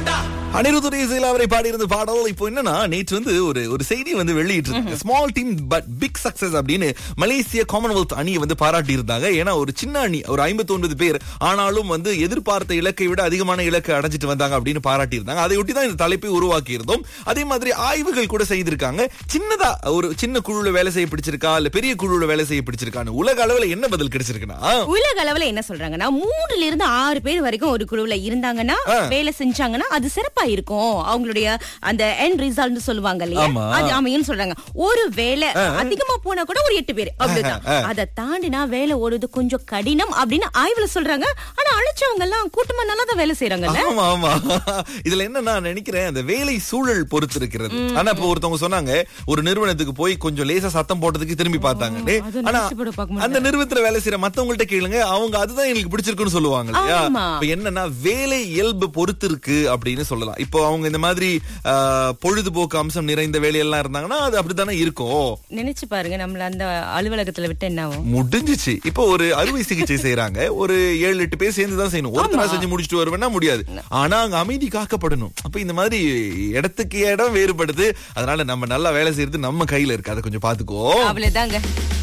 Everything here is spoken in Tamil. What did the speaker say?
அனிருத் இசையில் அவரை பாடியிருந்த பாடல் இப்போ என்னன்னா நேற்று வந்து ஒரு ஒரு செய்தி வந்து வெளியிட்டு small team but big success அப்படின்னு மலேசிய காமன்வெல்த் அணியை வந்து பாராட்டி இருந்தாங்க ஏன்னா ஒரு சின்ன அணி ஒரு 59 பேர் ஆனாலும் வந்து எதிர்பார்த்த இலக்கை விட அதிகமான இலக்கை அடைஞ்சிட்டு வந்தாங்க அப்படின்னு பாராட்டி இருந்தாங்க அதை ஒட்டி தான் இந்த தலைப்பை உருவாக்கி இருந்தோம் அதே மாதிரி ஆய்வுகள் கூட செய்திருக்காங்க சின்னதா ஒரு சின்ன குழுல வேலை செய்ய பிடிச்சிருக்கா இல்ல பெரிய குழுல வேலை செய்ய பிடிச்சிருக்கான்னு உலக அளவுல என்ன பதில் கிடைச்சிருக்குன்னா உலக அளவுல என்ன சொல்றாங்கன்னா மூணுல இருந்து ஆறு பேர் வரைக்கும் ஒரு குழுவுல இருந்தாங்கன்னா வேலை செஞ்சாங்கன்னா அது சிறப்பா இருக்கும் அவங்களுடைய அந்த எண்ட் ரிசல்ட் சொல்லுவாங்க இல்லையா ஆமா. அது அமையும் சொல்றாங்க ஒரு வேலை அதிகமா போனா கூட ஒரு எட்டு பேர் அப்படிதான் அதை தாண்டினா வேலை ஓடுறது கொஞ்சம் கடினம் அப்படின்னு ஆய்வுல சொல்றாங்க ஆனா அழைச்சவங்க எல்லாம் கூட்டமா நல்லா தான் வேலை செய்யறாங்கல்ல ஆமா ஆமா இதுல என்ன நான் நினைக்கிறேன் அந்த வேலை சூழல் பொறுத்து இருக்கிறது ஆனா இப்ப ஒருத்தவங்க சொன்னாங்க ஒரு நிறுவனத்துக்கு போய் கொஞ்சம் லேசா சத்தம் போட்டதுக்கு திரும்பி பார்த்தாங்க அது ஆனா நினைச்சு கூட பார்க்க அந்த நிறுவனத்துல வேலை செய்யற மத்தவங்கள்ட்ட கேளுங்க அவங்க அதுதான் எங்களுக்கு பிடிச்சிருக்குன்னு சொல்லுவாங்க இல்லையா ஆமா. இப்ப என்னன்னா வேலை இயல்பு பொறுத்து இருக்கு அப்படின்னு சொல்லலாம் இப்போ அவங்க இந்த மாதிரி ஆ, பொழுதுபோக்கு அம்சம் நிறைந்த வேலையெல்லாம் இருந்தாங்கன்னா அது அப்படித்தானே இருக்கும் நினைச்சு பாருங்க நம்மள அந்த அலுவலகத்துல விட்டு என்ன ஆகும் முடிஞ்சிச்சு இப்போ ஒரு அறுவை சிகிச்சை செய்யறாங்க ஒரு ஏழு எட்டு பேர் சேர்ந்து தான் செய்யணும் ஒருத்தரா செஞ்சு முடிச்சுட்டு வருவேன்னா முடியாது ஆனா அங்க அமைதி காக்கப்படணும் அப்ப இந்த மாதிரி இடத்துக்கு இடம் வேறுபடுது அதனால நம்ம நல்லா வேலை செய்யறது நம்ம கையில இருக்கு அதை கொஞ்சம் பாத்துக்கோ அவ்வளவுதாங்க